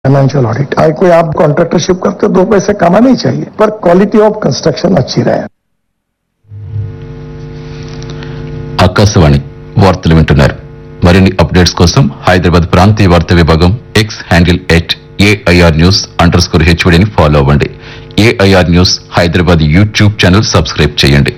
Financial audit आए कोई आप कॉन्ट्रैक्टरशिप करते हो दो पैसे कमाने ही चाहिए पर क्वालिटी ऑफ कंस्ट्रक्शन अच्छी रहे ఆకాశవాణి వార్తలు వింటున్నారు మరిన్ని అప్డేట్స్ కోసం హైదరాబాద్ ప్రాంతీయ వార్తా విభాగం X handle at AIR news underscore హెచ్వడిని ఫాలో అవ్వండి AIR news Hyderabad YouTube channel subscribe చేయండి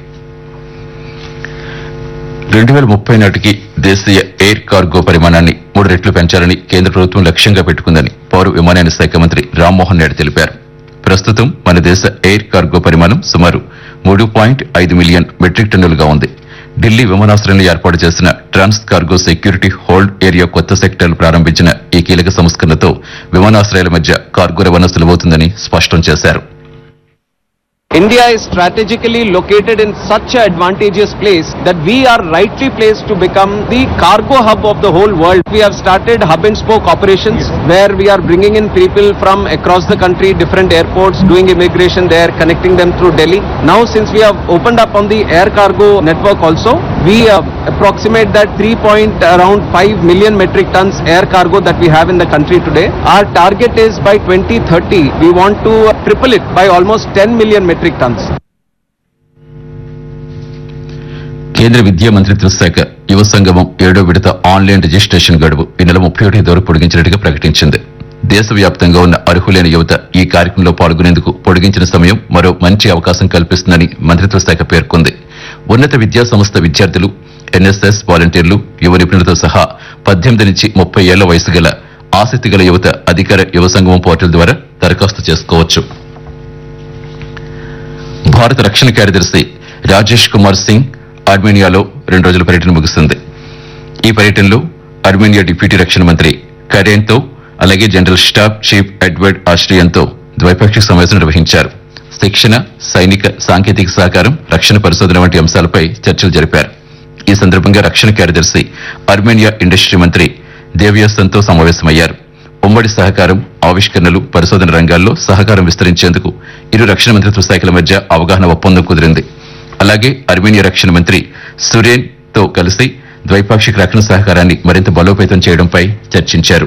రెండు వేల ముప్పై నాటికి దేశీయ ఎయిర్ కార్గో పరిమాణాన్ని మూడు రెట్లు పెంచాలని కేంద్ర ప్రభుత్వం లక్ష్యంగా పెట్టుకుందని పౌర విమానయాన శాఖ మంత్రి రామ్మోహన్ నాయుడు తెలిపారు ప్రస్తుతం మన దేశ ఎయిర్ కార్గో పరిమాణం సుమారు మూడు పాయింట్ ఐదు మిలియన్ మెట్రిక్ టన్నులుగా ఉంది ఢిల్లీ విమానాశ్రయంలో ఏర్పాటు చేసిన trans cargo security hold area కొత్త సెక్టర్లు ప్రారంభించిన ఈ కీలక సంస్కరణతో విమానాశ్రయాల మధ్య కార్గో రవాణా సులభవుతుందని స్పష్టం చేశారు India is strategically located in such an advantageous place that we are rightly placed to become the cargo hub of the whole world. We have started hub and spoke operations where we are bringing in people from across the country, different airports, doing immigration there, connecting them through Delhi. Now, since we have opened up on the air cargo network also, we uh, approximate that 3 point around 5 million metric tons air cargo that we have in the country today. Our target is by 2030, we want to uh, triple it by almost 10 million metric tons. కేంద్ర విద్యా మంత్రిత్వ శాఖ యువ సంగమం ఏడో విడత online registration గడువు ఈ నెల ముప్పై ఒకటి వరకు పొడిగించినట్టుగా ప్రకటించింది దేశవ్యాప్తంగా ఉన్న అర్హులైన యువత ఈ కార్యక్రమంలో పాల్గొనేందుకు పొడిగించిన సమయం మరో మంచి అవకాశం కల్పిస్తుందని మంత్రిత్వ శాఖ పేర్కొంది ఉన్నత విద్యా సంస్థ విద్యార్థులు ఎన్ఎస్ఎస్ వాలంటీర్లు యువ నిపుణులతో సహా పద్దెనిమిది నుంచి ముప్పై ఏళ్ల వయసు గల ఆసక్తి గల యువత అధికార యువ సంగమం పోర్టల్ ద్వారా దరఖాస్తు చేసుకోవచ్చు భారత రక్షణ కార్యదర్శి రాజేష్ కుమార్ సింగ్ ఆర్మేనియాలో రెండు రోజుల పర్యటన ముగిస్తుంది ఈ పర్యటనలో ఆర్మేనియా డిప్యూటీ రక్షణ మంత్రి కరేన్తో అలాగే జనరల్ స్టాఫ్ చీఫ్ ఎడ్వర్డ్ ఆస్ట్రియంతో ద్వైపాక్షిక సమావేశం నిర్వహించారు శిక్షణ సైనిక సాంకేతిక సహకారం రక్షణ పరిశోధన వంటి అంశాలపై చర్చలు జరిపారు ఈ సందర్భంగా రక్షణ కార్యదర్శి ఆర్మేనియా ఇండస్ట్రీ మంత్రి దేవ్యాసన్తో సమావేశమయ్యారు ఉమ్మడి సహకారం ఆవిష్కరణలు పరిశోధన రంగాల్లో సహకారం విస్తరించేందుకు ఇరు రక్షణ మంత్రిత్వ శాఖల మధ్య అవగాహన ఒప్పందం కుదిరింది అలాగే అర్మేనియా రక్షణ మంత్రి సురేన్ తో కలిసి ద్వైపాక్షిక రక్షణ సహకారాన్ని మరింత బలోపేతం చేయడంపై చర్చించారు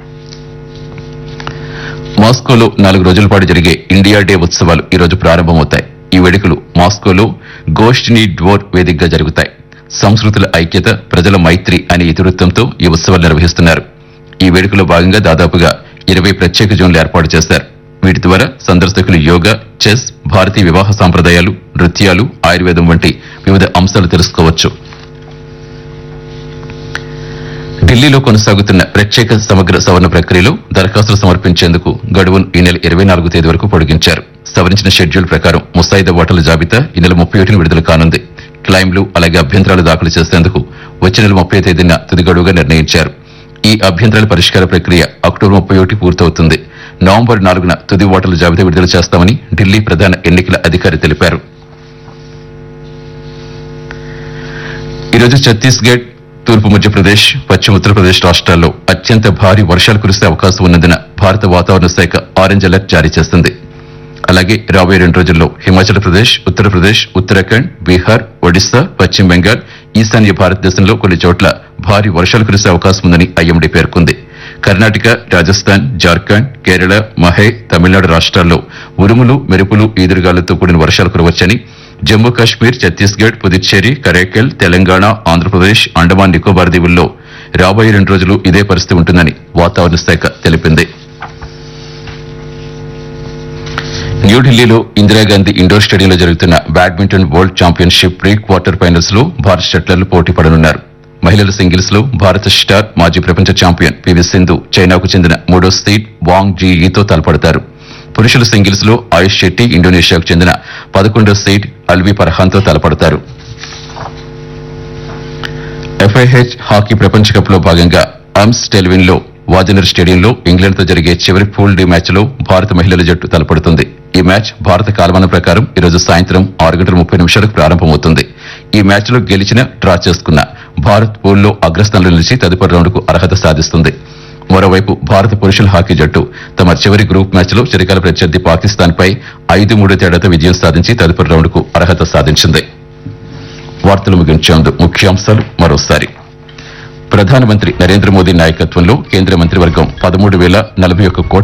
మాస్కోలో నాలుగు రోజుల పాటు జరిగే ఇండియా డే ఉత్సవాలు ఈ రోజు ప్రారంభమవుతాయి ఈ వేడుకలు మాస్కోలో గోష్ఠిని డ్వోర్ వేదికగా జరుగుతాయి సంస్కృతుల ఐక్యత ప్రజల మైత్రి అనే ఇతివృత్తంతో ఈ ఉత్సవాలు నిర్వహిస్తున్నారు ఈ వేడుకలో భాగంగా దాదాపుగా ఇరవై ప్రత్యేక జోన్లు ఏర్పాటు చేశారు వీటి ద్వారా సందర్శకులు యోగా చెస్ భారతీయ వివాహ సాంప్రదాయాలు నృత్యాలు ఆయుర్వేదం వంటి వివిధ అంశాలు తెలుసుకోవచ్చు ఢిల్లీలో కొనసాగుతున్న ప్రత్యేక సమగ్ర సవరణ ప్రక్రియలో దరఖాస్తులు సమర్పించేందుకు గడువును ఈ నెల ఇరవై నాలుగు తేదీ వరకు పొడిగించారు సవరించిన షెడ్యూల్ ప్రకారం ముసాయిదా ఓటర్ల జాబితా ఈ నెల ముప్పై ఒకటిని విడుదల కానుంది క్లైమ్లు అలాగే అభ్యంతరాలు దాఖలు చేసేందుకు వచ్చే నెల ముప్పై తేదీన తుది గడువుగా నిర్ణయించారు ఈ అభ్యంతరాల పరిష్కార ప్రక్రియ అక్టోబర్ ముప్పై ఒకటి పూర్తవుతుంది నవంబర్ నాలుగున తుది ఓటర్ల జాబితా విడుదల చేస్తామని ఢిల్లీ ప్రధాన ఎన్నికల అధికారి తెలిపారు ఈరోజు ఛత్తీస్గఢ్ తూర్పు మధ్యప్రదేశ్ పశ్చిమ ఉత్తరప్రదేశ్ రాష్ట్రాల్లో అత్యంత భారీ వర్షాలు కురిసే అవకాశం ఉన్నందున భారత వాతావరణ శాఖ ఆరెంజ్ అలర్ట్ జారీ చేస్తుంది అలాగే రాబోయే రెండు రోజుల్లో హిమాచల్ ప్రదేశ్ ఉత్తరప్రదేశ్ ఉత్తరాఖండ్ బీహార్ ఒడిశా పశ్చిమ బెంగాల్ ఈశాన్య భారతదేశంలో కొన్ని చోట్ల భారీ వర్షాలు కురిసే అవకాశం ఉందని ఐఎండీ పేర్కొంది కర్ణాటక రాజస్థాన్ జార్ఖండ్ కేరళ మహే తమిళనాడు రాష్ట్రాల్లో ఉరుములు మెరుపులు ఈదురుగాలులతో కూడిన వర్షాలు కురవచ్చని జమ్మూ కాశ్మీర్ ఛత్తీస్గఢ్ పుదుచ్చేరి కరైకల్ తెలంగాణ ఆంధ్రప్రదేశ్ అండమాన్ నికోబార్ దీవుల్లో రాబోయే రెండు రోజులు ఇదే పరిస్థితి ఉంటుందని వాతావరణ శాఖ తెలిపింది న్యూఢిల్లీలో ఇందిరాగాంధీ ఇండోర్ స్టేడియంలో జరుగుతున్న badminton world championship pre quarter finals లో భారత షట్లర్లు పోటీ పడనున్నారు మహిళల సింగిల్స్ లో భారత స్టార్ మాజీ ప్రపంచ ఛాంపియన్ పివి సింధు చైనాకు చెందిన మూడో సీడ్ వాంగ్ జీఈతో తలపడతారు పురుషుల సింగిల్స్ లో ఆయుష్ శెట్టి ఇండోనేషియాకు చెందిన పదకొండో సీడ్ అల్వి పర్హాన్తో తలపడతారు ఎఫ్ఐహెచ్ హాకీ ప్రపంచ కప్ లో భాగంగా అమ్స్ టెల్విన్ లో వాజనర్ స్టేడియంలో ఇంగ్లాండ్ తో జరిగే చివరి పూల్ డి మ్యాచ్ లో భారత మహిళల జట్టు తలపడుతుంది ఈ మ్యాచ్ భారత కాలమాన ప్రకారం ఈ రోజు సాయంత్రం ఆరు గంటల ముప్పై నిమిషాలకు ప్రారంభమవుతుంది ఈ మ్యాచ్ లో గెలిచిన డ్రా చేసుకున్న భారత్ పూల్లో అగ్రస్థానంలో నిలిచి తదుపరి రౌండ్ కు అర్హత సాధిస్తుంది మరోవైపు భారత పురుషుల హాకీ జట్టు తమ చివరి గ్రూప్ మ్యాచ్ లో చిరకాల ప్రత్యర్థి పాకిస్తాన్ పై ఐదు మూడు తేడాతో విజయం సాధించి తదుపరి రౌండ్ కు అర్హత సాధించింది వార్తలు ముగించేందు ముఖ్యాంశాలు మరోసారి ప్రధానమంత్రి నరేంద్ర మోదీ నాయకత్వంలో కేంద్ర మంత్రివర్గం పదమూడు వేల నలభై ఒక్క కోట్ల